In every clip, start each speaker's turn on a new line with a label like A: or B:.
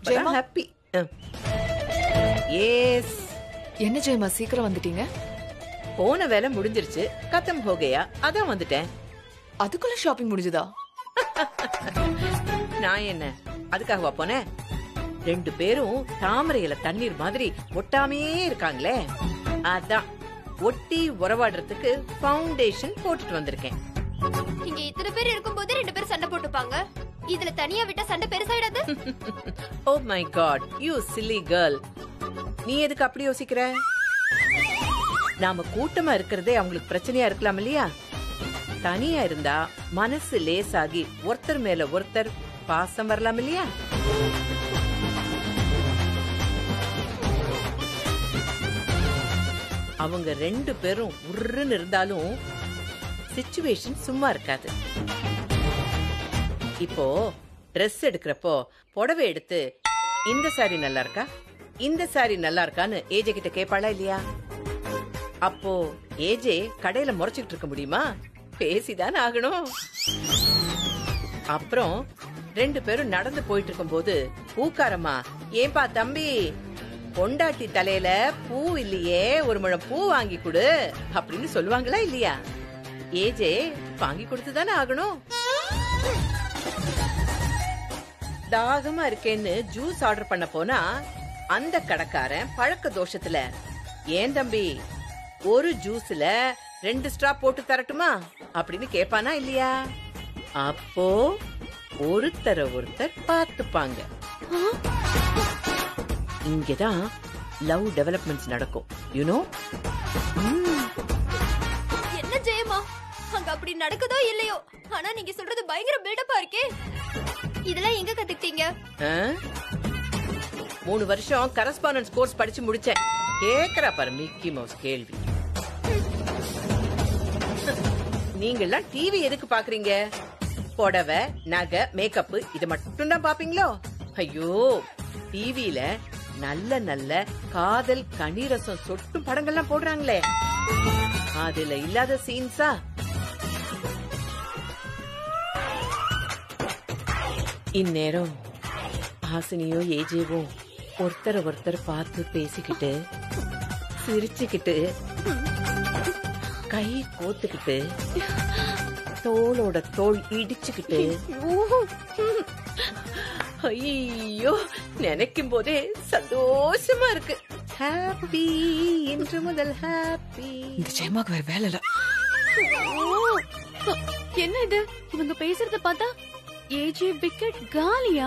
A: ஜெயமா?
B: Happy S
A: என்ன ஜெயமா சீக்கிரம் வந்துட்டீங்க
B: போன வேலை முடிஞ்சிருச்சு கத்தம் ஹோகையா அதான் வந்துட்டேன்
A: அதுக்குள்ள ஷாப்பிங் முடிஞ்சுதா
B: நான் என்ன அதுக்காகவா போனேன் ரெண்டு பேரும் தாமரையில தண்ணீர் மாதிரி ஒட்டாமையே இருக்காங்களே அதான் ஒட்டி உறவாடுறதுக்கு ஃபவுண்டேஷன் போட்டுட்டு வந்திருக்கேன்
C: இங்க இத்தனை பேர் இருக்கும்போது ரெண்டு பேரும் சண்டை போட்டுப்பாங்க இதுல தனியா விட்டா சண்டை பெருசாயிடாது
B: oh my God you silly girl நீ எதுக்கு அப்படி யோசிக்கிற நாம கூட்டமா இருக்கிறதே அவங்களுக்கு பிரச்சனையா இருக்கலாம் இல்லையா தனியா இருந்தா மனசு லேசாகி ஒருத்தர் மேல ஒருத்தர் பாசம் வரலாம் இல்லையா அவங்க ரெண்டு பேரும் உருன்னு இருந்தாலும் சிச்சுவேஷன் சும்மா இருக்காது இப்போ Dress எடுக்கிறப்போ புடவை எடுத்து இந்த சாரி நல்லா இருக்கா இந்த சாரி நல்லா இருக்கான்னு ஏஜே கிட்ட கேட்பாளா இல்லையா அப்போ ஏஜே கடையில முறைச்சுக்கிட்டு இருக்க முடியுமா பேசிதான் ஆகணும் அப்புறம் ரெண்டு பேரும் நடந்து போயிட்டு இருக்கும்போது பூக்காரம்மா ஏன்பா தம்பி பொண்டாட்டி தலையில பூ இல்லையே ஒரு முழம் பூ வாங்கி கொடு அப்படின்னு சொல்லுவாங்களா இல்லையா ஏஜே வாங்கி கொடுத்துதானே ஆகணும் தாகமா இருக்கேன்னு ஜூஸ் ஆர்டர் பண்ண போனா அந்த கடைக்காரன் பழக்க தோஷத்துல ஏன் தம்பி ஒரு ஜூஸ்ல ரெண்டு ஸ்ட்ரா போட்டு தரட்டுமா அப்படின்னு கேட்பானா இல்லையா அப்போ ஒருத்தர ஒருத்தர் பார்த்துப்பாங்க இங்கதான் லவ் டெவலப்மெண்ட்ஸ் நடக்கும் யூனோ
C: என்ன ஜெயமா அங்க அப்படி நடக்குதோ இல்லையோ ஆனா நீங்க சொல்றது பயங்கர பில்டப்பா இருக்கே இதெல்லாம் எங்க கத்துக்கிட்டீங்க
B: மூணு வருஷம் கரஸ்பாண்டன்ஸ் கோர்ஸ் படிச்சு முடிச்சேன் கேக்குறா பாரு மிக்கி மவுஸ் கேள்வி நீங்கெல்லாம் டிவி எதுக்கு பாக்குறீங்க புடவை நகை மேக்கப் இது மட்டும் தான் பாப்பீங்களோ ஐயோ டிவில நல்ல நல்ல காதல் கனிரசம் சொட்டும் படங்கள்லாம் போடுறாங்களே அதுல இல்லாத சீன்ஸா இந்நேரம் ஹாசினியோ ஏஜேவோ ஒருத்தர ஒருத்தர் பார்த்து பேசிக்கிட்டு சிரிச்சுக்கிட்டு கை கோத்துக்கிட்டு தோளோட தோள் இடிச்சுக்கிட்டு ஐயோ நினைக்கும் போதே சந்தோஷமா இருக்கு ஹாப்பி இன்று முதல் ஹாப்பி
A: இந்த ஜெயமாக்கு வேற வேலை இல்ல
D: என்ன இது இவங்க பேசுறத பார்த்தா ஏஜே விக்கெட் காலியா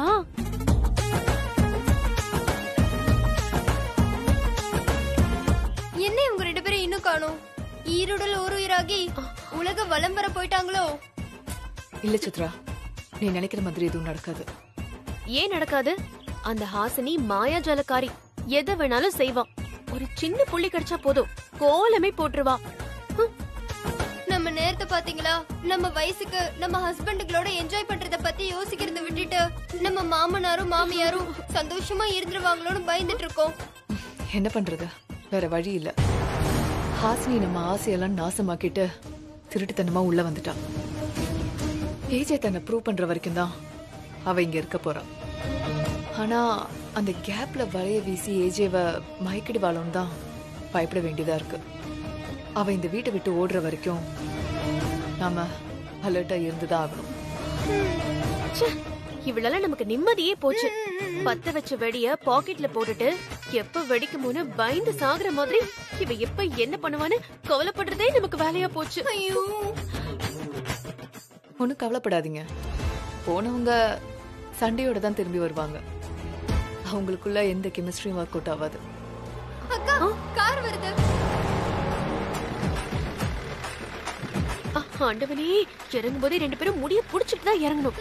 C: என்ன இவங்க ரெண்டு பேரும் இன்னும் காணும் ஈருடல் ஒரு உயிராகி உலக வலம் வர போயிட்டாங்களோ
A: இல்ல சித்ரா நீ நினைக்கிற மாதிரி எதுவும் நடக்காது
D: ஏன் நடக்காது அந்த ஹாசினி மாயாஜாலக்காரி எதை வேணாலும் செய்வா ஒரு சின்ன புள்ளி கிடைச்சா போதும் கோலமே போட்டுருவா ஹம்,
C: நம்ம நேரத்தை பாத்தீங்களா நம்ம வயசுக்கு நம்ம ஹஸ்பண்டுகளோட என்ஜாய் பண்றத பத்தி யோசிக்கிறத விட்டுட்டு நம்ம மாமனாரும் மாமியாரும் சந்தோஷமா இருந்துருவாங்களோன்னு பயந்துட்டு இருக்கோம்
A: என்ன பண்றது வேற வழி இல்ல ஹாசினி நம்ம ஆசையெல்லாம் நாசமாக்கிட்டு திருட்டுத்தனமா உள்ள வந்துட்டா ஏஜே தன்னை ப்ரூவ் பண்ற வரைக்கும் தான் அவ இங்க இருக்க போறா ஆனா அந்த கேப்ல வலைய வீசி ஏஜேவ மயக்கிடுவாளோன்னு தான் பயப்பட வேண்டியதா இருக்கு அவ இந்த வீட்டை விட்டு ஓடுற வரைக்கும் நாம அலர்ட்டா இருந்துதான் ஆகணும்
D: ச்சே, இவளால நமக்கு நிம்மதியே போச்சு பத்த வச்ச வெடிய பாக்கெட்ல போட்டுட்டு எப்ப வெடிக்குமோன்னு பயந்து சாகுற மாதிரி இவ எப்ப என்ன பண்ணுவான்னு கவலைப்படுறதே நமக்கு வேலையா போச்சு
C: ஐயோ
A: ஒன்றும் கவலைப்படாதீங்க போனவங்க சண்டையோட தான் திரும்பி வருவாங்க அவங்களுக்குள்ள எந்த கெமிஸ்ட்ரியும் ஒர்க் அவுட் ஆகாது
C: அக்கா கார் வருது
D: ஆ, ஆண்டவனே இறங்கும் போதே ரெண்டு பேரும் முடிய புடிச்சிட்டு தான் இறங்கணும்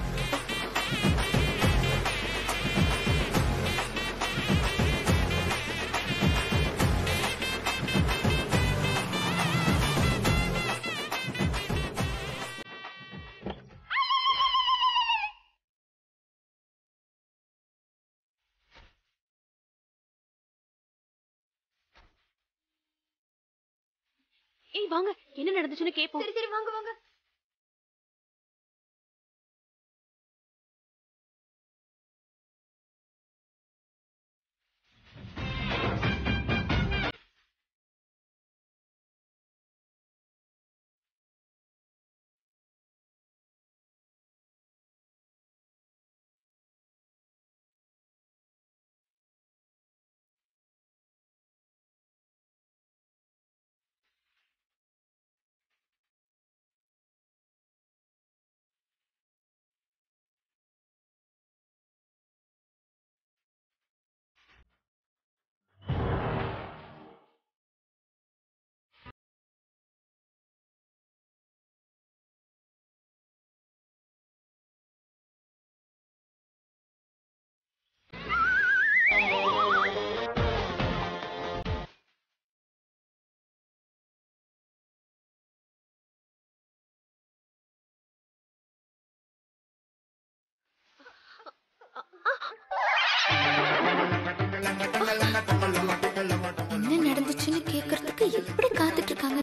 D: ஏய் வாங்க என்ன நடந்துச்சுன்னு கேப்போம்
C: சரி சரி வாங்க வாங்க
E: பண்ணிட்டு இருக்காங்க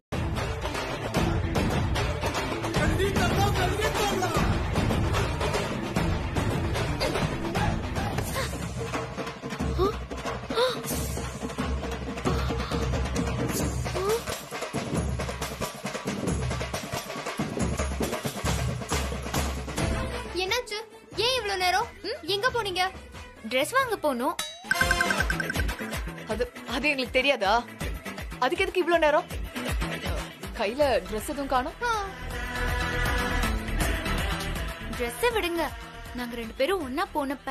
C: என்னாச்சு ஏன் இவ்வளவு நேரம் ம், எங்க போனீங்க
E: ட்ரெஸ் வாங்க போனோம்
A: அது அது எங்களுக்கு தெரியாதா அதுக்கு எதுக்கு இவ்ளோ நேரம் கையில ட்ரெஸ் எதுவும் காணும்
E: ட்ரெஸ்ஸை விடுங்க நாங்க ரெண்டு பேரும் ஒன்னா போனப்ப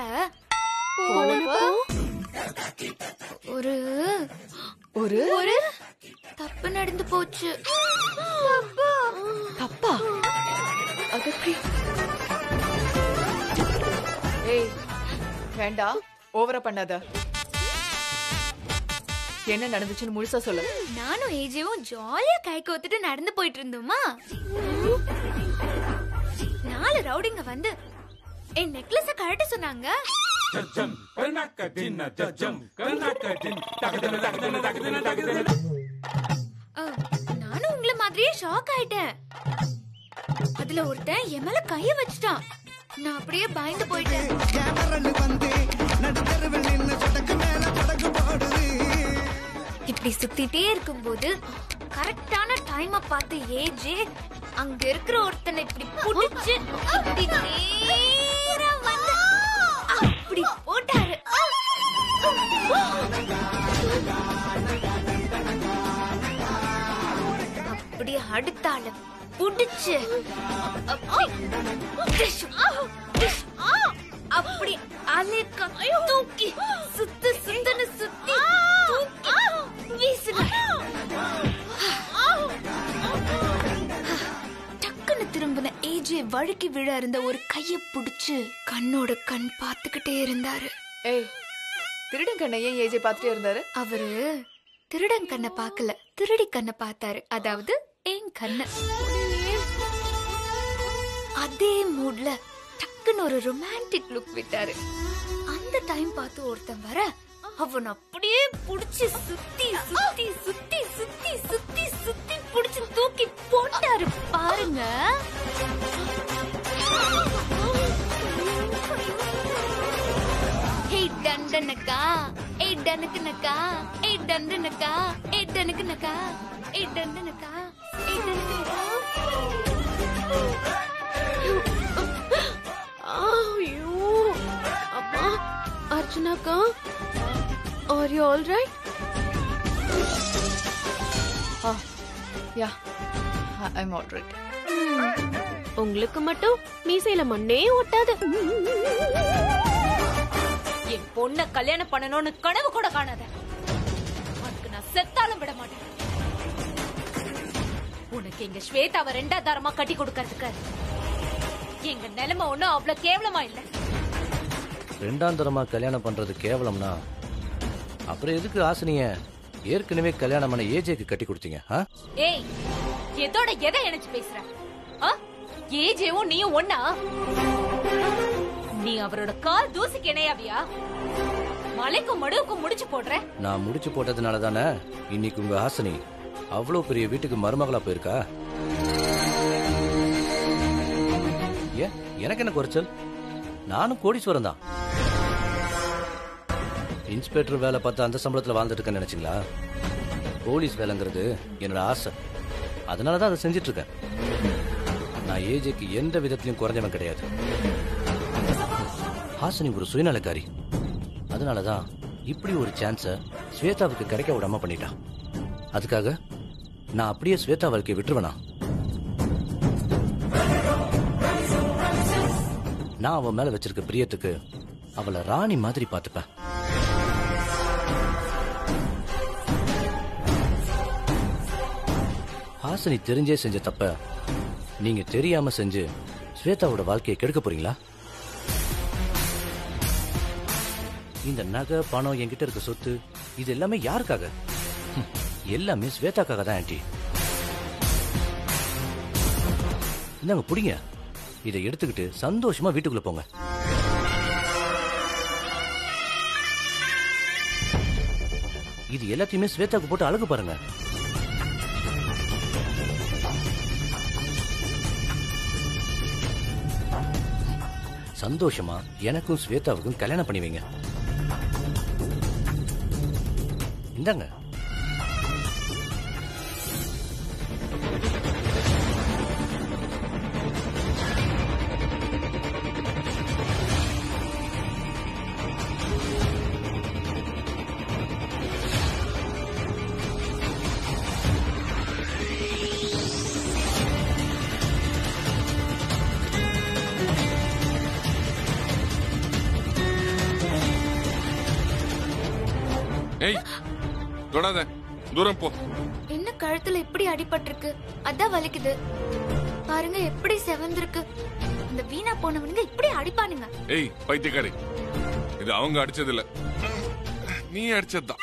E: ஒரு
A: ஒரு
E: ஒரு தப்பு நடந்து போச்சு
A: தப்பா அது எப்படி? ஏய் வேண்டாம் ஓவரா பண்ணாத என்ன நடந்துச்சுன்னு முழுசா சொல்லு
E: நானும் ஏஜேவும் ஜாலியா கை கோத்துட்டு நடந்து போயிட்டு இருந்தோமா நாலு ரவுடிங்க வந்து என் நெக்லஸ கழட்ட சொன்னாங்க
F: Jajam, kanaka dinna, jajam, kanaka din, takadana, takadana, takadana, takadana.
E: அஹ், நானும் உங்களை மாதிரியே ஷாக் ஆயிட்டேன் அதுல ஒருத்தன் என் மேல கைய வச்சுட்டான் நான் அப்படியே பயந்து போயிட்டேன்
G: கேமரன் வந்து நடுத்தருவில் நின்னு சொடக்கு மேல படகு போடுது
E: இப்படி சுத்திட்டே இருக்கும்போது கரெக்டான டைம பார்த்து ஏஜே அங்க இருக்கிற ஒருத்தனை இப்படி புடிச்சு இப்படி நேரா வந்து அப்படி போட்டாரு அப்படி அடுத்த ஆள புடிச்சு அப்படி டிஷ், டிஷ், அப்படி அலேக்க தூக்கி சுத்து சுத்துன்னு சுத்தி தூக்கி வீசினார் டக்குன்னு திரும்பின ஏஜே வழுக்கி விழ இருந்த ஒரு கைய புடிச்சு கண்ணோட கண் பார்த்துக்கிட்டே இருந்தாரு
A: ஏய் திருடன் கண்ணை ஏன் ஏஜே பார்த்துட்டே இருந்தாரு
E: அவரு திருடன் கண்ணை பார்க்கல திருடி கண்ணை பார்த்தாரு அதாவது என் கண்ணை அதே மூட்ல டக்குன்னு ஒரு ரொமான்டிக் லுக் விட்டாரு அந்த டைம் பார்த்து ஒருத்தன் வர அவன் அப்படியே புடிச்சு சுத்தி சுத்தி சுத்தி சுத்தி சுத்தி சுத்தி புடிச்சு தூக்கி போட்டாரு பாருங்க ஏய் டண்டனக்கா ஏய் டனக்குனக்கா ஏய் டண்டனக்கா ஏய் டனக்குனக்கா ஏய் டண்டனக்கா ஏய் டனக்குனக்கா
D: ஐயோ அம்மா அர்ச்சனாக்கா are you all right
A: ah yeah I'm alright
D: உங்களுக்கு மட்டும் மீசையில மண்ணே ஒட்டாது
H: என் பொண்ண கல்யாணம் பண்ணணும்னு கனவு கூட காணாத உனக்கு நான் செத்தாலும் விட மாட்டேன் உனக்கு எங்க ஸ்வேதாவை ரெண்டா தாரமா கட்டி கொடுக்கறதுக்கு எங்க நிலைமை ஒண்ணும் அவ்வளவு கேவலமா இல்ல
I: ரெண்டாம் தரமா கல்யாணம் பண்றது கேவலம்னா அப்புறம் எதுக்கு ஆசனிய ஏற்கனவே கல்யாணம் பண்ண ஏஜேக்கு கட்டி கொடுத்தீங்க ஆ?
H: ஏய் எதோட எதை நினைச்சு பேசுற ஆ? ஏஜேவும் நீயும் ஒண்ணா நீ அவரோட கால் தூசிக்கு இணையாவியா மலைக்கும் மடுவுக்கும் முடிச்சு போடுற
I: நான் முடிச்சு போட்டதுனால தானே இன்னைக்கு உங்க ஹாசினி அவ்வளவு பெரிய வீட்டுக்கு மருமகளா போயிருக்கா ஏன் எனக்கு என்ன குறைச்சல் நானும் கோடீஸ்வரன் தான் இன்ஸ்பெக்டர் வேலை பார்த்து அந்த சம்பளத்துல வாழ்ந்துட்டு இருக்கேன்னு நினைச்சீங்களா போலீஸ் வேலைங்கிறது என்னோட ஆசை அதனால தான் அதை செஞ்சுட்டு இருக்கேன் நான் ஏஜேக்கு எந்த விதத்திலையும் குறைஞ்சவன் கிடையாது ஹாசினி ஒரு சுயநலக்காரி அதனாலதான் இப்படி ஒரு சான்ஸ ஸ்வேதாவுக்கு கிடைக்க விடாம பண்ணிட்டான் அதுக்காக நான் அப்படியே ஸ்வேதா வாழ்க்கையை விட்டுருவேனா நான் அவன் மேல வச்சிருக்க பிரியத்துக்கு அவளை ராணி மாதிரி பார்த்துப்பேன் ஹாசினி தெரிஞ்சே செஞ்ச தப்ப நீங்க தெரியாம செஞ்சு ஸ்வேதாவோட வாழ்க்கையை கெடுக்க போறீங்களா இந்த நகை பணம் என்கிட்ட இருக்க சொத்து இது எல்லாமே யாருக்காக ஹம், எல்லாமே ஸ்வேதாக்காக தான் ஆன்ட்டி இந்தாங்க புடிங்க இதை எடுத்துக்கிட்டு சந்தோஷமா வீட்டுக்குள்ள போங்க இது எல்லாத்தையுமே ஸ்வேதாக்கு போட்டு அழகு பாருங்க சந்தோஷமா எனக்கும் ஸ்வேதாவுக்கும் கல்யாணம் பண்ணி வைங்க இந்தாங்க
J: ஏய் தொடாத தூரம் போ
E: என்ன கழுத்துல இப்படி அடிபட்டிருக்கு அதான் வலிக்குது பாருங்க எப்படி செவந்திருக்கு இந்த வீணா போனவனுங்க இப்படி அடிப்பானுங்க
J: ஏய் பைத்தியக்காரி இது அவங்க அடிச்சது இல்ல நீ அடிச்சதுதான்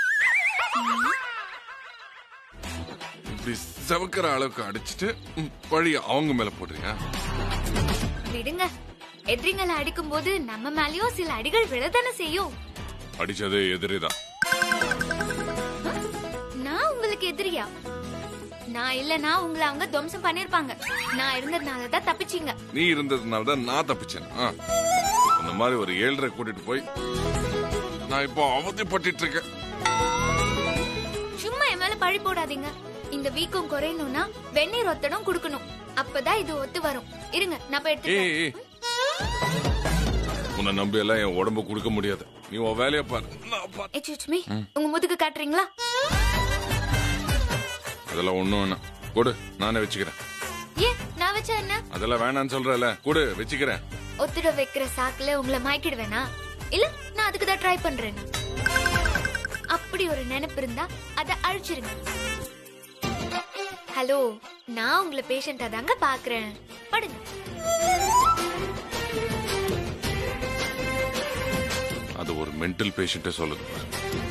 J: இப்படி செவக்கிற அளவுக்கு அடிச்சிட்டு ம், பழிய அவங்க மேல போடுறியா
E: விடுங்க எதிரிங்களை அடிக்கும் போது நம்ம மேலயும் சில அடிகள் விழதானே செய்யும்
J: அடிச்சது எதிரிதான்
E: நான் உங்களுக்கு எதிரியா நான் இல்லனா உங்களை அவங்க துவம்சம் பண்ணிருப்பாங்க நான் இருந்ததுனால தான் தப்பிச்சீங்க
J: நீ இருந்ததுனால தான் நான் தப்பிச்சேன் ஆ. இந்த மாதிரி ஒரு ஏழரை கூட்டிட்டு போய் நான் இப்போ அவதிப்பட்டு இருக்கேன்
E: சும்மா என் மேல பழி போடாதீங்க இந்த வீக்கம் குறையணும்னா வெந்நீர் ஒத்தடம் குடுக்கணும் அப்பதான் இது ஒத்து வரும் இருங்க நான் போய் எடுத்துட்டு
J: ஏய் ஏய். உன்னை நம்பி எல்லாம் என் உடம்ப கொடுக்க முடியாது நீ உன் வேலையை பாரு நான் பாரு.
E: எச்சுச் மீ உங்க முதுகு காட்டுறீங்களா
J: அதெல்லாம் ஒண்ணும் வேணாம் கொடு நானே வச்சுக்கிறேன்
E: ஏன் நான் வச்சா என்ன
J: அதெல்லாம் வேணாம்னு சொல்றல கொடு வச்சுக்கிறேன்
E: ஒத்துட வைக்கிற சாக்குல உங்களை மயக்கிடுவேனா இல்ல நான் அதுக்கு தான் ட்ரை பண்றேன் அப்படி ஒரு நினைப்பு இருந்தா அத அழிச்சிருங்க ஹலோ நான் உங்களை பேஷண்டா தாங்க பாக்குறேன் படுங்க
J: அது ஒரு மென்டல் பேஷண்ட்டே சொல்லுது பாரு.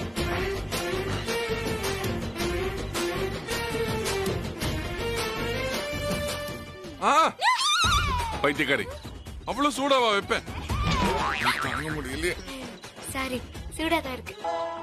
J: ஆ பைத்தியக்காரி அவ்வளவு சூடாவா வைப்பேன் எனக்கு தாங்க முடியலையே
E: சாரி சூடாதான் இருக்கு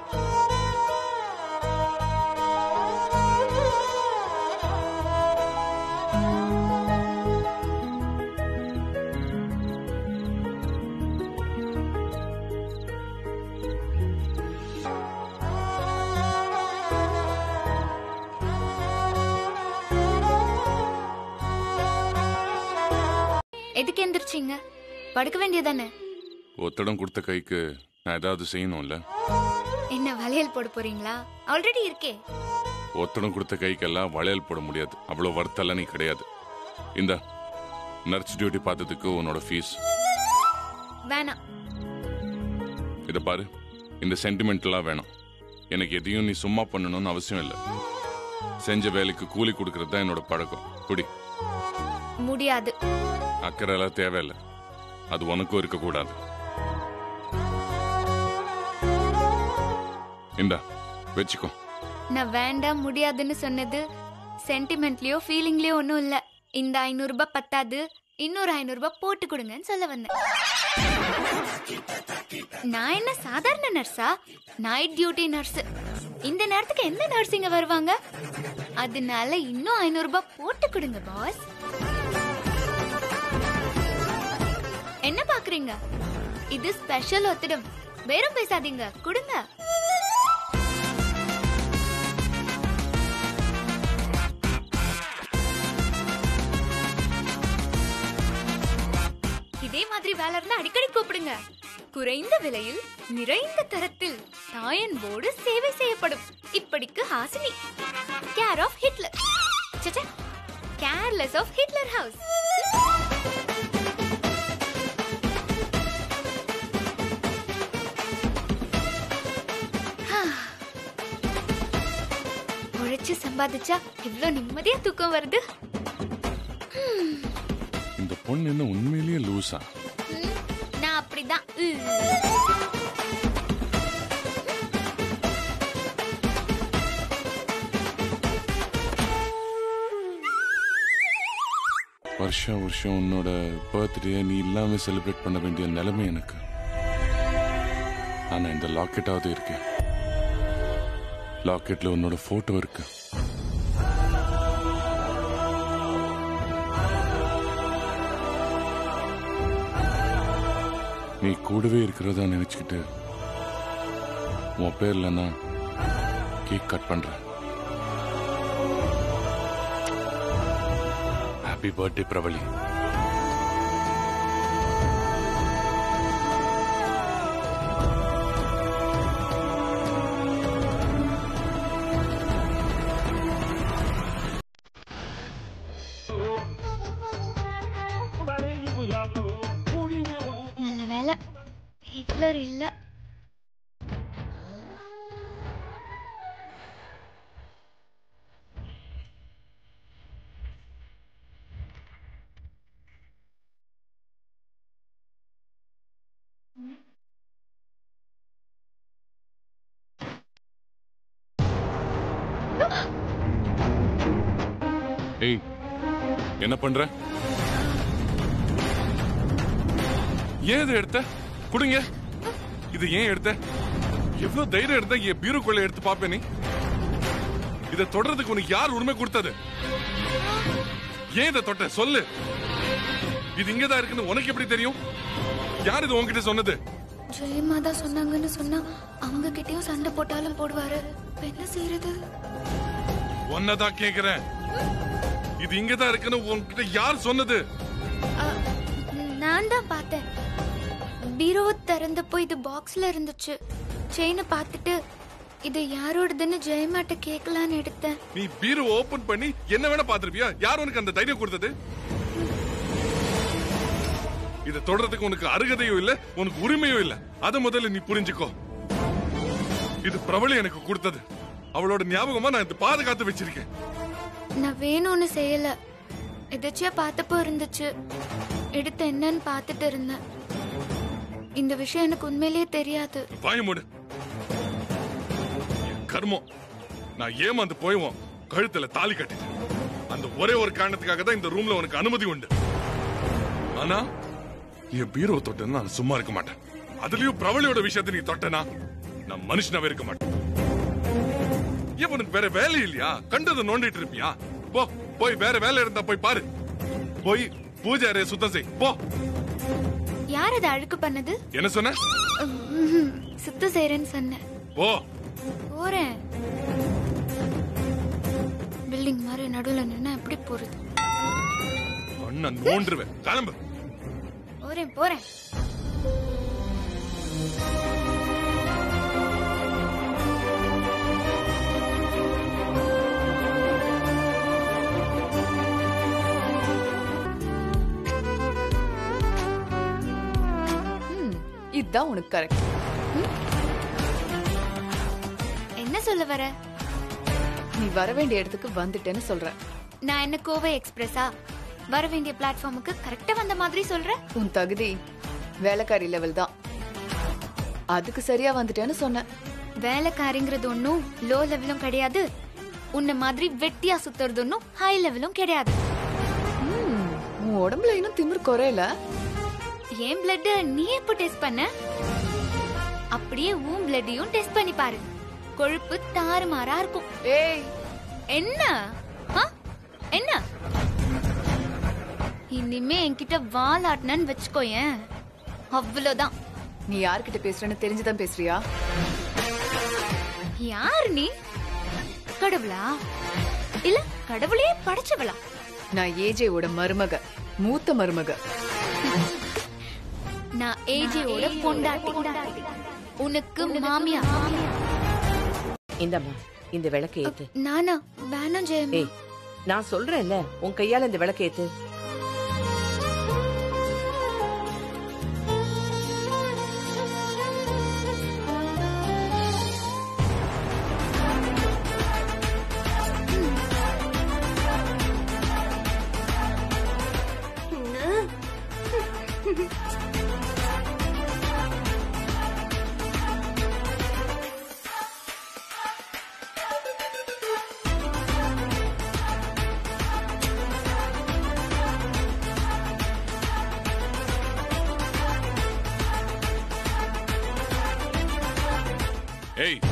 E: எதுக்கு எந்திரிச்சீங்க படுக்க வேண்டியதானே
J: ஒத்தடம் கொடுத்த கைக்கு நான் ஏதாவது செய்யணும்ல
E: என்ன வளையல் போட போறீங்களா ஆல்ரெடி இருக்கே
J: ஒத்தடம் கொடுத்த கைக்கெல்லாம் வளையல் போட முடியாது அவ்வளவு வருத்தெல்லாம் நீ கிடையாது இந்த நர்ஸ் டியூட்டி பார்த்ததுக்கு உன்னோட ஃபீஸ்
E: வேணாம்
J: இத பாரு இந்த சென்டிமெண்ட்லாம் வேணாம் எனக்கு எதையும் நீ சும்மா பண்ணணும்னு அவசியம் இல்லை செஞ்ச வேலைக்கு கூலி கொடுக்கறது தான் என்னோட பழக்கம் குடி
E: முடியாது
J: அக்கறை எல்லாம் தேவையில்லை அது உனக்கும் இருக்கக்கூடாது இந்தா வச்சுக்கோ
E: நான் வேண்டாம் முடியாதுன்னு சொன்னது சென்டிமெண்ட்லயோ ஃபீலிங்லயோ ஒன்றும் இல்ல இந்த ஐநூறு ரூபாய் பத்தாது இன்னொரு ஐநூறு ரூபாய் போட்டு கொடுங்கன்னு சொல்ல வந்தேன் நான் என்ன சாதாரண நர்ஸா நைட் டியூட்டி நர்ஸ் இந்த நேரத்துக்கு எந்த நர்ஸிங்க வருவாங்க அதனால இன்னும் ஐநூறு ரூபாய் போட்டு கொடுங்க பாஸ் என்ன பாக்குறீங்க இது ஸ்பெஷல் ஒத்திடம் வேறும் பேசாதீங்க கொடுங்க இதே மாதிரி வேலை இருந்தா அடிக்கடி கூப்பிடுங்க குறைந்த விலையில் நிறைந்த தரத்தில் தாயன்போடு சேவை செய்யப்படும் இப்படிக்கு Hasini care of Hitler careless of Hitler house உழைச்சு சம்பாதிச்சா இவ்ளோ நிம்மதியா தூக்கம் வருது
J: இந்த பொண்ணு என்ன உண்மையிலேயே லூசா
E: ம், நான் அப்படிதான் உ.
J: வருஷம் வருஷம் உன்னோட பர்த்டே நீ இல்லாம செலிப்ரேட் பண்ண வேண்டிய நிலைமை எனக்கு ஆனா இந்த லாக்கெட்டாவது இருக்கு லாக்கெட்ல உன்னோட போட்டோ இருக்கு நீ கூடவே இருக்கிறதா நினைச்சுக்கிட்டு உன் பேர்ல நான் கேக் கட் பண்றேன் ஹாப்பி பர்த்டே பிரபலி
E: நல்ல வேலை ஹிட்லர் இல்ல
J: ஏய் என்ன பண்ற ஏன் இதை எடுத்த குடுங்க இது ஏன் எடுத்த எவ்வளவு தைரியம் எடுத்த என் பீரோக்குள்ள எடுத்து பாப்பே நீ இதை தொடறதுக்கு உனக்கு யார் உரிமை கொடுத்தது ஏன் இதை தொட்ட சொல்லு இது இங்கதான் இருக்குன்னு உனக்கு எப்படி தெரியும் யார் இது உன்கிட்ட சொன்னது
E: ஜெயம்மா தான் சொன்னாங்கன்னு சொன்னா அவங்க கிட்டயும் சண்டை போட்டாலும் போடுவாரு இப்ப என்ன செய்யறது
J: உன்னதான் கேக்குறேன் இது இங்கதான் இருக்குன்னு உன்கிட்ட யார் சொன்னது
E: நான் தான் பார்த்தேன் பீரோவை திறந்தப்போ இது பாக்ஸ்ல இருந்துச்சு செயினை பார்த்துட்டு இது யாரோடதுன்னு ஜெயமாட்ட கேட்கலான்னு எடுத்தேன்
J: நீ பீரோ ஓபன் பண்ணி என்ன வேணா பாத்திருப்பியா யார் உனக்கு அந்த தைரியம் கொடுத்தது இதை தொடறதுக்கு உனக்கு அருகதையும் இல்ல உனக்கு உரிமையும் இல்ல அத முதல்ல நீ புரிஞ்சுக்கோ இது பிரபலி எனக்கு கொடுத்தது அவளோட ஞாபகமா நான் இதை பாதுகாத்து வச்சிருக்கேன்
E: நான் வேணும்னு செய்யல எதாச்சியா பார்த்தப்போ இருந்துச்சு எடுத்து என்னன்னு பார்த்துட்டு இருந்தேன் இந்த விஷயம் எனக்கு உண்மையிலேயே தெரியாது
J: வாய மூடு என் கர்மம் நான் ஏமாந்து போய்வோம் கழுத்துல தாலி கட்டிட்டேன் அந்த ஒரே ஒரு காரணத்துக்காக தான் இந்த ரூம்ல உனக்கு அனுமதி உண்டு ஆனா என் பீரோ தொட்டேன்னு நான் சும்மா இருக்க மாட்டேன் அதுலயும் பிரபலியோட விஷயத்தை நீ தொட்டனா நான் மனுஷனாவே இருக்க மாட்டேன் ஏன் உனக்கு வேற வேலை இல்லையா கண்டதை நோண்டிட்டு இருப்பியா போ போய் வேற வேலை இருந்தா போய் பாரு போய் பூஜை அறையை சுத்தம் செய் போ
E: யார் அதை அழுக்கு பண்ணது
J: என்ன சொன்ன
E: ம்ஹும். சுத்தம் செய்யறேன்னு சொன்னேன்
J: போ
E: போறேன் பில்டிங் மாதிரி நடுவுல நின்னா எப்படி போறது
J: அண்ணன் நோண்டுருவேன் கிளம்பு
E: போறேன் போறேன்
A: ம், இதுதான் உனக்கு கரெக்ட்
E: என்ன சொல்ல வர
A: நீ வர வேண்டிய இடத்துக்கு வந்துட்டேன்னு சொல்ற
E: நான் என்ன கோவை எக்ஸ்பிரஸா வர வேண்டிய பிளாட்ஃபார்முக்கு கரெக்டா வந்த மாதிரி சொல்ற
A: உன் தகுதி வேலைக்காரி லெவல் தான் அதுக்கு சரியா வந்துட்டேன்னு சொன்னேன்
E: வேலைக்காரிங்கிறது ஒன்னும் லோ லெவலும் கிடையாது உன்ன மாதிரி வெட்டியா சுத்துறது ஒன்னும் ஹை லெவலும் கிடையாது
A: ம், உன் உடம்புல இன்னும் திமிர் குறையல
E: என் பிளட் நீ எப்போ டெஸ்ட் பண்ண அப்படியே உன் பிளட்டையும் டெஸ்ட் பண்ணி பாரு கொழுப்பு தாறுமாறா இருக்கும்
A: ஏய்
E: என்ன ஆ? என்ன இனிமே என்கிட்ட வாலாட்டினு வச்சுக்கோயேன் அவ்வளவுதான்
A: நீ யார்கிட்ட பேசுறேன்னு தெரிஞ்சுதான் பேசுறியா
E: யார் நீ கடவுளா இல்ல கடவுளே படைச்சவளா
A: நான் ஏஜேவோட மருமக மூத்த மருமக
E: நான் ஏஜியோட பொண்டாட்டி உனக்கு மாமியா
B: இந்தம்மா இந்த விளக்கு ஏத்து
E: நானா வேணாம் ஜெயம்மா
B: ஏய் நான் சொல்றேன்ல உன் கையால இந்த விளக்கு ஏத்து
J: ஏய்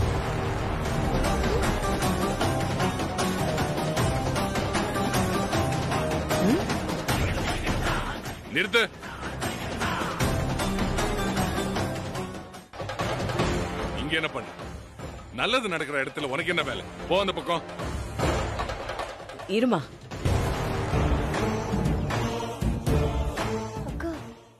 J: நிறுத்து இங்க என்ன பண்ண நல்லது நடக்கிற இடத்துல உனக்கு என்ன வேலை போ அந்த பக்கம்
B: இருமா
C: அக்கா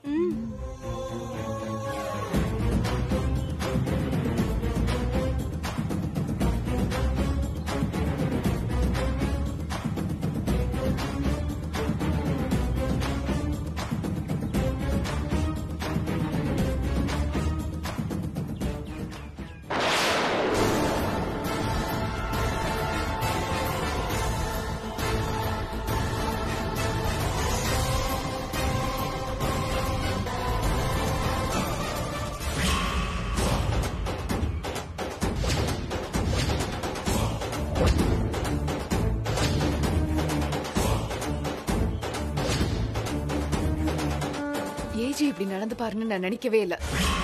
A: ஏஜி இப்படி நடந்து பாருன்னு நான் நினைக்கவே இல்ல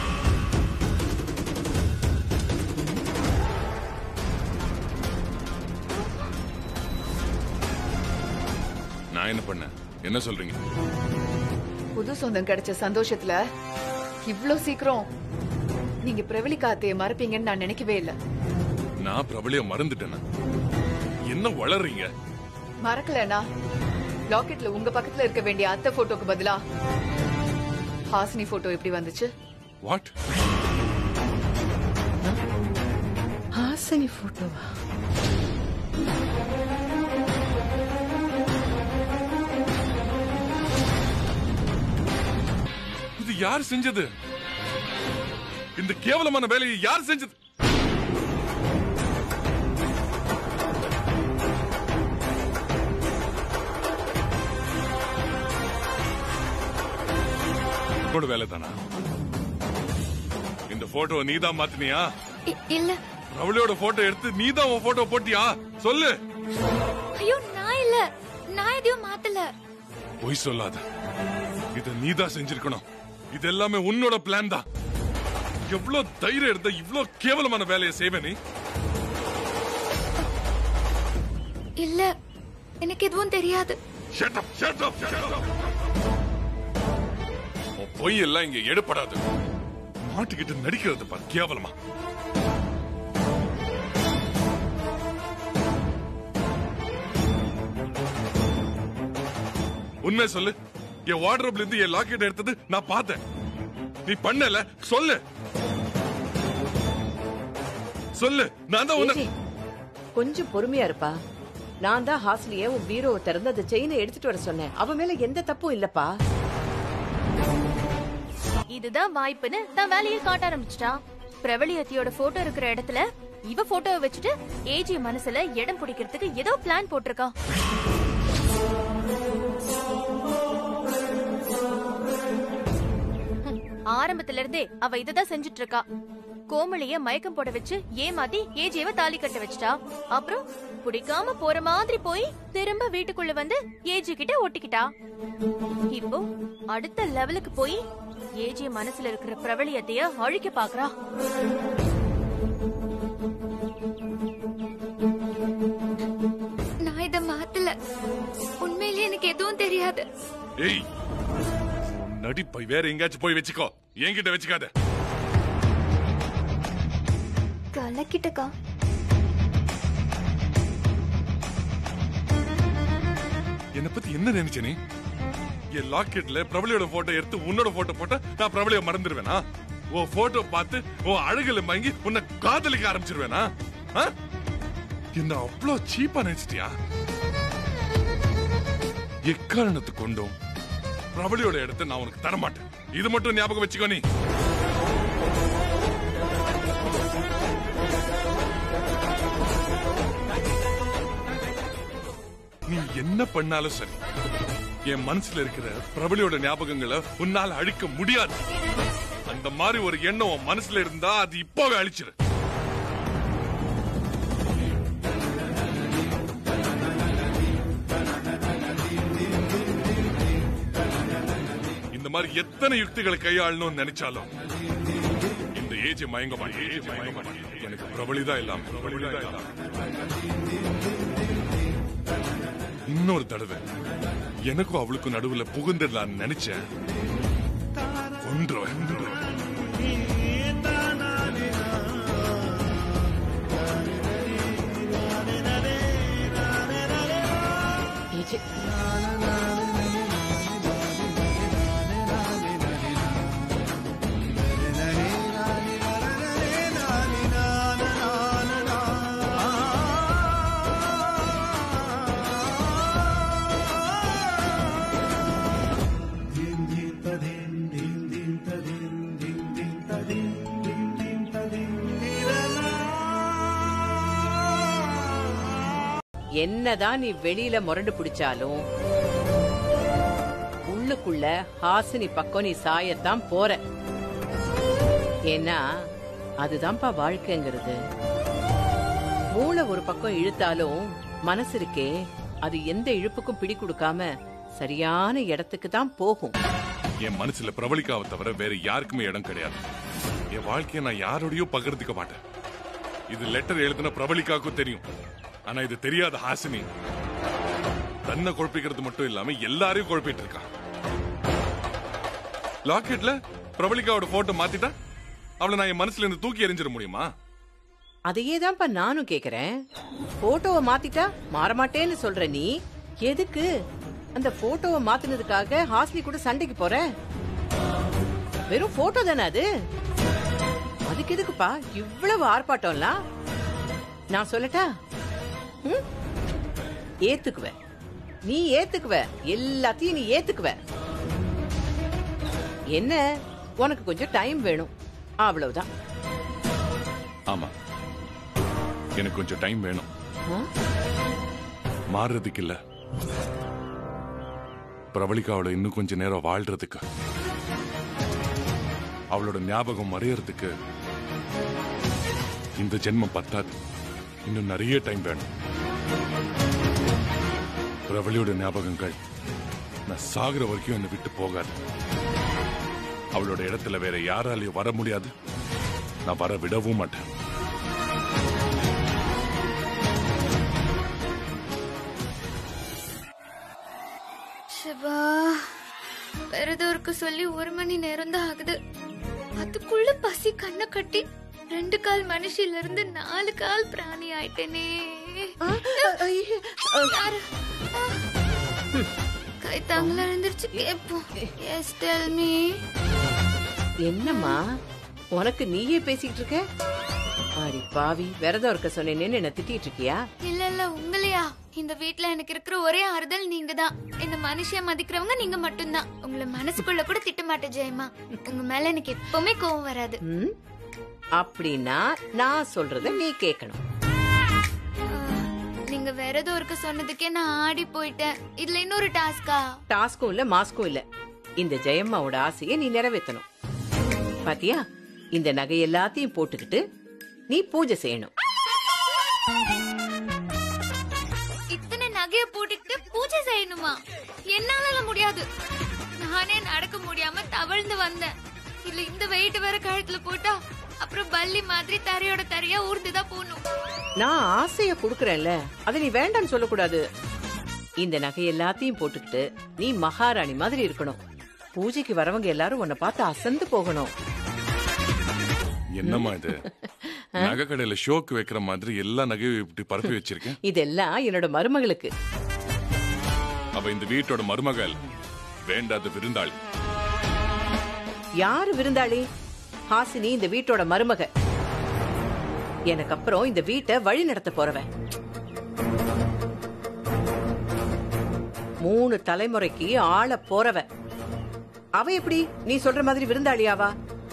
J: நான் என்ன பண்ணேன் என்ன சொல்றீங்க
A: புது சொந்தம் கிடைச்ச சந்தோஷத்துல இவ்ளோ சீக்கிரம் நீங்க பிரவலிகா அத்தைய மறப்பீங்கன்னு நான் நினைக்கவே இல்ல
J: நான் பிரபலிய மறந்துட்டேனா என்ன வளர்றீங்க
A: மறக்கலனா லாக்கெட்ல உங்க பக்கத்துல இருக்க வேண்டிய அத்தை போட்டோக்கு பதிலா ஹாசினி போட்டோ எப்படி வந்துச்சு
J: வாட்
B: ஹாசினி போட்டோவா
J: இது யார் செஞ்சது இந்த கேவலமான வேலையை யார் செஞ்சது உன்னோட வேலை தானா இந்த போட்டோ நீதான் மாத்தினியா
C: இ- இல்ல
J: ரவளியோட போட்டோ எடுத்து நீதான் உன் போட்டோ போட்டியா சொல்லு
C: ஐயோ நான் இல்ல நான் எதையும் மாத்தல
J: பொய் சொல்லாத இத நீதான் செஞ்சிருக்கணும் இது எல்லாமே உன்னோட பிளான் தான் எவ்வளவு தைரியம் இருந்தா இவ்ளோ கேவலமான வேலையை செய்வே நீ
C: இல்ல எனக்கு எதுவும் தெரியாது
J: Shut up, shut up, shut up. உன் பொய் எல்லாம் இங்க எடுபடாது மாட்டிக்கிட்டு நடிக்கிறது பார் கேவலமா உண்மை சொல்லு என் வார்ட்ரோப்ல இருந்து என் லாக்கெட் எடுத்தது நான் பார்த்தேன் நீ பண்ணல சொல்லு சொல்லு நான் தான் உன்னை
B: ஏஜி, கொஞ்சம் பொறுமையா இருப்பா நான் தான் ஹாஸ்லிய உன் பீரோவை திறந்து அந்த செயினை எடுத்துட்டு வர சொன்னேன் அவ மேல எந்த தப்பும் இல்லப்பா
D: இதுதான் வாய்ப்புன்னு தான் வேலையை காட்ட ஆரம்பிச்சிட்டா பிரபலியத்தியோட போட்டோ இருக்கிற இடத்துல இவ போட்டோவை வச்சுட்டு ஏஜி மனசுல இடம் பிடிக்கிறதுக்கு ஏதோ பிளான் போட்டிருக்கா ஹம், ஆரம்பத்துல இருந்தே அவ இததான் செஞ்சுட்டு இருக்கா கோமளிய மயக்கம் போட வச்சு ஏமாத்தி ஏஜியவ தாலி கட்ட வச்சுட்டா அப்புறம் பிடிக்காம போற மாதிரி போய் திரும்ப வீட்டுக்குள்ள வந்து ஏஜி கிட்ட ஒட்டிக்கிட்டா இப்போ அடுத்த லெவலுக்கு போய் ஏஜி மனசுல இருக்கிற பிரபலியத்தைய அழிக்க பாக்குறா
C: நான் இத மாத்தல உண்மையிலேயே எனக்கு எதுவும் தெரியாது
J: ஏய் உன் நடிப்பை வேற எங்கேயாச்சும் போய் வச்சுக்கோ என்கிட்ட வச்சுக்காத
C: கலக்கிட்டக்கா
J: என்ன பத்தி என்ன நினைச்ச நீ என் லாக்கெட்ல பிரபலியோட போட்டோ எடுத்து உன்னோட போட்டோ போட்டா நான் பிரபலிய மறந்துடுவேனா உன் போட்டோ பார்த்து உன் அழகுல மயங்கி உன்னை காதலிக்க ஆரம்பிச்சிருவேனா ஆ? என்ன அவ்வளோ சீப்பா நினைச்சிட்டியா எக்காரணத்து கொண்டும் பிரபலியோட இடத்தை நான் உனக்கு தர மாட்டேன் இது மட்டும் ஞாபகம் வச்சுக்கோ நீ நீ என்ன பண்ணாலும் சரி என் மனசுல இருக்கிற பிரபலியோட ஞாபகங்களை உன்னால அழிக்க முடியாது அந்த மாதிரி ஒரு எண்ணம் உன் மனசுல இருந்தா அது இப்பவே அழிச்சிரு இந்த மாதிரி எத்தனை யுக்திகளை கையாளணும்னு நினைச்சாலும் இந்த ஏஜ் மயங்க மாட்டேன் ஏஜ் மயங்க மாட்டேன் எனக்கு பிரபலிதான் இல்லாம பிரபலிதான் இல்லாம இன்னொரு தடவை எனக்கும் அவளுக்கும் நடுவுல புகுந்துடலான்னு நினைச்சேன் கொன்றுவேன்
B: போச்சு என்னதான் நீ வெளியில முரண்டு பிடிச்சாலும் உள்ளுக்குள்ள ஹாசினி பக்கம் நீ சாயத்தான் போற ஏன்னா அதுதான்ப்பா வாழ்க்கைங்கிறது மூளை ஒரு பக்கம் இழுத்தாலும் மனசு இருக்கே அது எந்த இழுப்புக்கும் பிடி கொடுக்காம சரியான இடத்துக்கு தான் போகும்
J: என் மனசுல பிரபலிக்காவை தவிர வேற யாருக்குமே இடம் கிடையாது என் வாழ்க்கைய நான் யாரோடயோ பகிர்ந்துக்க மாட்டேன் இது லெட்டர் எழுதின பிரபலிக்காவுக்கும் தெரியும் ஆனா இது தெரியாத ஹாசினி தன்னை குழப்பிக்கிறது மட்டும் இல்லாம எல்லாரையும் குழப்பிட்டு இருக்கா லாக்கெட்ல பிரபலிக்காவோட போட்டோ மாத்திட்டா அவளை நான் என் மனசுல இருந்து தூக்கி எறிஞ்சிட முடியுமா
B: அதையே தான்ப்பா நானும் கேக்குறேன் போட்டோவை மாத்திட்டா மாறமாட்டேன்னு சொல்ற நீ எதுக்கு அந்த போட்டோவை மாத்தினதுக்காக ஹாஸ்லி கூட சண்டைக்கு போற வெறும் போட்டோ தானே அது அதுக்கு எதுக்குப்பா இவ்வளவு ஆர்ப்பாட்டம்லாம் நான் சொல்லட்டா ம்? ஏத்துக்குவ நீ ஏத்துக்குவ எல்லாத்தையும் நீ ஏத்துக்குவ என்ன உனக்கு கொஞ்சம் டைம் வேணும் அவ்வளவுதான்
J: ஆமா எனக்கு கொஞ்சம் டைம் வேணும்
B: ஆ?
J: மாறுறதுக்கு இல்ல பிரபலிகாவோட இன்னும் கொஞ்ச நேரம் வாழ்றதுக்கு அவளோட ஞாபகம் மறையறதுக்கு இந்த ஜென்மம் பத்தாது இன்னும் நிறைய டைம் வேணும் பிரபலியோட ஞாபகங்கள் நான் சாகுற வரைக்கும் என்னை விட்டு போகாது அவளோட இடத்துல வேற யாராலையும் வர முடியாது நான் வர விடவும் மாட்டேன்
E: சிவா விரதம் சொல்லி ஒரு மணி நேரம் தான் ஆகுது அதுக்குள்ள பசி கண்ணை கட்டி ரெண்டு கால் மனுஷில இருந்து நாலு கால் பிராணி ஆயிட்டேனே யாரு? ஆ. கை தாங்கள எழுந்திருச்சு கேப்போம் எஸ் டெல் மீ
B: என்னம்மா உனக்கு நீயே பேசிக்கிட்டு இருக்க அடி பாவி விரதம் இருக்க சொன்னேன்னு என்ன திட்டிட்டு இருக்கியா
E: இல்ல இல்ல உங்களையா இந்த வீட்ல எனக்கு இருக்கிற ஒரே ஆறுதல் நீங்க தான் இந்த மனுஷிய மதிக்கிறவங்க நீங்க மட்டும்தான் உங்களை மனசுக்குள்ள கூட திட்ட மாட்டேன் ஜெயமா உங்க மேல எனக்கு எப்பவுமே கோவம் வராது
B: ம்? அப்படின்னா நான் சொல்றத நீ கேட்கணும்
E: நீங்க விரதம் இருக்க சொன்னதுக்கே நான் ஆடி போயிட்டேன் இதுல இன்னொரு டாஸ்கா
B: டாஸ்க்கும் இல்ல மாஸ்க்கும் இல்ல இந்த ஜெயம்மாவோட ஆசையை நீ நிறைவேற்றணும் பாத்தியா இந்த நகை எல்லாத்தையும் போட்டுக்கிட்டு நீ பூஜை செய்யணும்
E: இத்தனை நகைய போட்டுக்கிட்டு பூஜை செய்யணுமா என்னால முடியாது நானே நடக்க முடியாம தவழ்ந்து வந்தேன் இல்ல இந்த வெயிட் வேற கழுத்துல போட்டா அப்புறம் பல்லி மாதிரி தரையோட தரையா ஊர்ந்துதான் போகணும்
B: நான் ஆசைய குடுக்கறேன்ல அதை நீ வேண்டாம்னு சொல்லக்கூடாது இந்த நகை எல்லாத்தையும் போட்டுக்கிட்டு நீ மகாராணி மாதிரி இருக்கணும் பூஜைக்கு வரவங்க எல்லாரும் உன்னை பார்த்து அசந்து போகணும்
J: என்னம்மா இது நகை கடையில ஷோக்கு வைக்கிற மாதிரி எல்லா நகையும் இப்படி பரப்பி வச்சிருக்கேன்
B: இதெல்லாம் என்னோட மருமகளுக்கு
J: அவ இந்த வீட்டோட மருமகள் வேண்டாத விருந்தாளி
B: யாரு விருந்தாளி ஹாசினி இந்த வீட்டோட மருமக எனக்கு அப்புறம் இந்த வீட்டை வழி நடத்த போறவன் மூணு தலைமுறைக்கு ஆள போறவ அவ எப்படி நீ சொல்ற மாதிரி விருந்தாளியாவா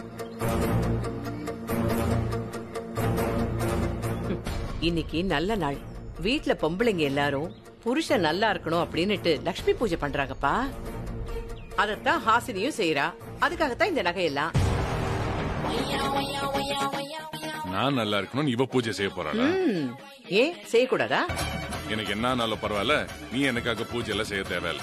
B: ஹம், இன்னைக்கு நல்ல நாள் வீட்ல பொம்பளைங்க எல்லாரும் புருஷன் நல்லா இருக்கணும் அப்படின்னுட்டு லக்ஷ்மி பூஜை பண்றாங்கப்பா அதத்தான் ஹாசினியும் செய்யறா அதுக்காகத்தான் இந்த நகையெல்லாம்
J: நான் நல்லா இருக்கணும்னு இவ பூஜை செய்ய போறாளா
B: ம், ஏன் செய்யக்கூடாதா
J: எனக்கு என்ன நாளும் பரவாயில்ல நீ எனக்காக பூஜை எல்லாம் செய்ய தேவையில்ல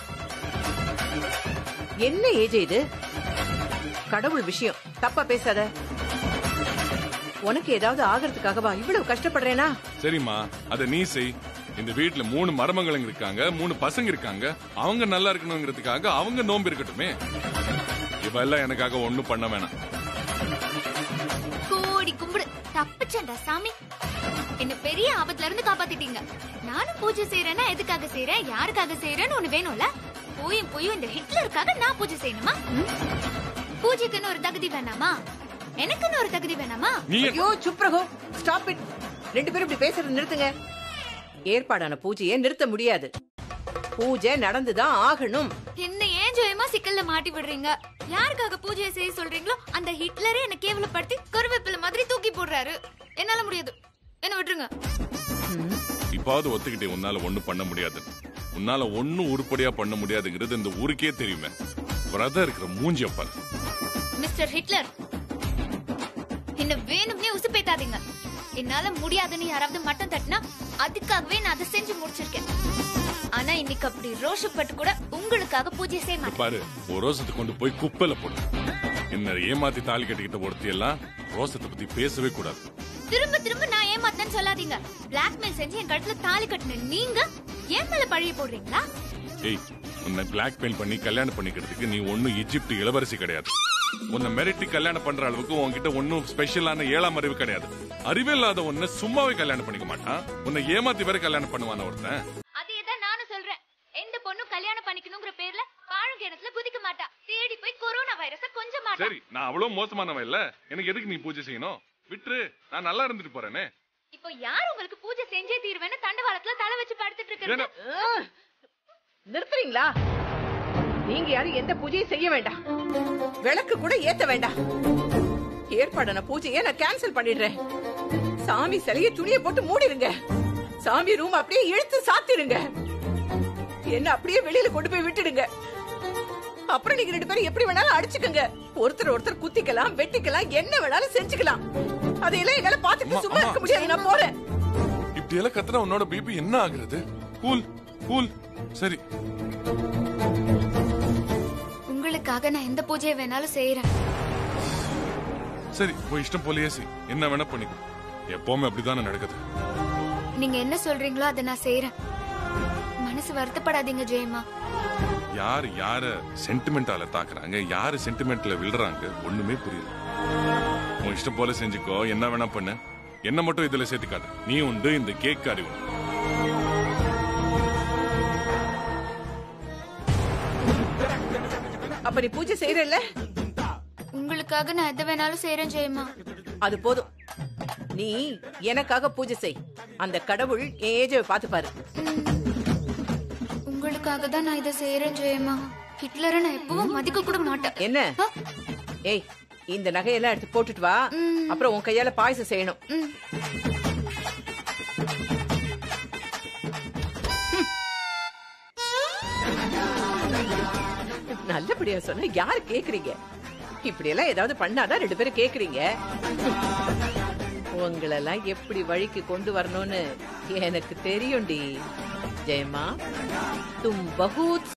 B: என்ன ஏஜ் இது கடவுள் விஷயம் தப்பா பேசாத உனக்கு ஏதாவது ஆகிறதுக்காகவா இவ்வளவு கஷ்டப்படுறேனா
J: சரிம்மா அத நீ செய் இந்த வீட்ல மூணு மருமகளுங்க இருக்காங்க மூணு பசங்க இருக்காங்க அவங்க நல்லா இருக்கணுங்கிறதுக்காக அவங்க நோம்பு இருக்கட்டுமே இவ எல்லாம் எனக்காக ஒண்ணும் பண்ண வேணாம்
E: கோடி கும்பிடு தப்பிச்சேன்டா சாமி என்ன பெரிய ஆபத்துல இருந்து காப்பாத்திட்டீங்க நானும் பூஜை செய்யறேன்னா எதுக்காக செய்யறேன் யாருக்காக செய்யறேன்னு ஒண்ணு வேணும்ல போயும் போயும் இந்த ஹிட்லருக்காக நான் பூஜை செய்யணுமா ம்? பூஜைக்குன்னு ஒரு தகுதி வேணாமா எனக்குன்னு ஒரு தகுதி வேணாமா
J: நீ
B: ஐயோ சுப்ரகோ ஸ்டாப் இட் ரெண்டு பேரும் இப்படி பேசுறது நிறுத்துங்க ஏற்பாடான பூஜையை நிறுத்த முடியாது பூஜை நடந்துதான் ஆகணும்
E: என்ன ஏன் ஜெயமா சிக்கல்ல மாட்டி விடுறீங்க யாருக்காக பூஜையை செய்ய சொல்றீங்களோ அந்த ஹிட்லரே என்ன கேவலப்படுத்தி கருவேப்பிலை மாதிரி தூக்கி போடுறாரு என்னால முடியாது என்ன விட்டுருங்க
J: இப்பாவது ஒத்துக்கிட்டே உன்னால ஒண்ணும் பண்ண முடியாது உன்னால ஒண்ணும் உருப்படியா பண்ண முடியாதுங்கிறது இந்த ஊருக்கே தெரியுமே பிரதர் இருக்கிற மூஞ்சிய பாரு
E: மிஸ்டர் ஹிட்லர் என்ன வேணும்னே உசுப்பேத்தாதீங்க என்னால முடியாதுன்னு யாராவது மட்டம் தட்டினா அதுக்காகவே நான் அதை செஞ்சு முடிச்சிருக்கேன் ஆனா இன்னைக்கு அப்படி ரோஷப்பட்டு கூட உங்களுக்காக பூஜை செய்ய மாட்டேன்
J: பாரு ஒரு ரோசத்தை கொண்டு போய் குப்பையில போடு என்ன ஏமாத்தி தாலி கட்டிக்கிட்ட ஒருத்தி எல்லாம் ரோசத்தை பத்தி பேசவே கூடாது
E: திரும்ப திரும்ப நான் ஏமாத்தேன்னு சொல்லாதீங்க பிளாக்மெயில் செஞ்சு என் கழுத்துல தாலி கட்டின நீங்க என் மேல பழிய போடுறீங்களா
J: ஏய் உன்னை பிளாக்மெயில் பண்ணி கல்யாணம் பண்ணிக்கிறதுக்கு நீ ஒண்ணும் எஜிப்ட் இளவரசி கிடையாது உன்னை மிரட்டி கல்யாணம் பண்ற அளவுக்கு உன்கிட்ட ஒன்னும் ஸ்பெஷலான ஏழாம் அறிவு கிடையாது அறிவே இல்லாத உன்னை சும்மாவே கல்யாணம் பண்ணிக்க மாட்டான் உன்னை ஏமாத்தி வேற கல்யாணம் பண்ணுவான ஒருத்தன்
E: அதே தான் நானும் சொல்றேன் எந்த பொண்ணும் கல்யாணம் பண்ணிக்கணுங்கிற பேர்ல பாழும் கிணத்துல குதிக்க மாட்டா தேடி போய் கொரோனா வைரஸ கொஞ்சம் மாட்டா
J: சரி நான் அவ்வளவு மோசமானவன் இல்ல எனக்கு எதுக்கு நீ பூஜை செய்யணும் விட்டுரு நான் நல்லா இருந்துட்டு போறேனே
E: இப்போ யார் உங்களுக்கு பூஜை செஞ்சே தீர்வேன்னு தண்டவாளத்துல தலை வச்சு படுத்துட்டு இருக்கிறது
J: ஏன்னா
B: ஆ, நிறுத்துறீங்களா நீங்க யாரும் எந்த பூஜையும் செய்ய வேண்டாம் விளக்கு கூட ஏத்த வேண்டாம் ஏற்பாடான பூஜையை நான் கேன்சல் பண்ணிடுறேன் சாமி சிலைய துணியை போட்டு மூடிடுங்க சாமி ரூம் அப்படியே இழுத்து சாத்திடுங்க என்ன அப்படியே வெளியில கொண்டு போய் விட்டுடுங்க அப்புறம் நீங்க ரெண்டு பேரும் எப்படி வேணாலும் அடிச்சுக்கங்க ஒருத்தர் ஒருத்தர் குத்திக்கலாம் வெட்டிக்கலாம் என்ன வேணாலும் செஞ்சுக்கலாம் அதையெல்லாம் என்னால பாத்துட்டு
J: அம்மா,
B: சும்மா இருக்க முடியாது நான் போறேன்
J: இப்படி எல்லாம் கத்துனா உன்னோட பிபி என்ன ஆகுறது கூல் கூல் சரி
E: உங்களுக்காக நான் எந்த பூஜையை வேணாலும் செய்யறேன்
J: சரி போய் இஷ்டம் போலயே செய் என்ன வேணா பண்ணிக்கோ எப்பவுமே அப்படிதானே நடக்குது
E: நீங்க என்ன சொல்றீங்களோ அதை நான் செய்யறேன் மனசு வருத்தப்படாதீங்க ஜெயமா
J: யார் யார சென்டிமெண்டால தாக்குறாங்க யாரு சென்டிமெண்ட்ல விழுறாங்க ஒண்ணுமே புரியல உன் இஷ்டம் போல செஞ்சுக்கோ என்ன வேணா பண்ணு என்ன மட்டும் இதுல சேர்த்துக்காத நீ உண்டு இந்த கேக் அறிவு
B: அப்ப நீ பூஜை செய்யறல்ல
E: உங்களுக்காக நான் எதை வேணாலும் செய்யறேன் ஜெயமா
B: அது போதும் நீ எனக்காக பூஜை செய் அந்த கடவுள் என் ஏஜவை பார்த்து பாரு
E: உங்களுக்காக தான் நான் இதை செய்யறேன் ஜெயமா ஹிட்லரை நான் எப்பவும் மதிக்க கூட மாட்டேன்
B: என்ன
E: ஆ?
B: ஏய் இந்த நகையெல்லாம் எடுத்து போட்டுட்டு வா அப்புறம் உன் கையால பாயசம் செய்யணும்
E: ம்.
B: நல்லபடியா சொன்னா யாரு கேக்குறீங்க இப்படி எல்லாம் ஏதாவது பண்ணாதான் ரெண்டு பேரும் கேக்குறீங்க உங்களெல்லாம் எப்படி வழிக்கு கொண்டு வரணும்னு எனக்கு தெரியும்டி ஜெயமா தும் பகூத்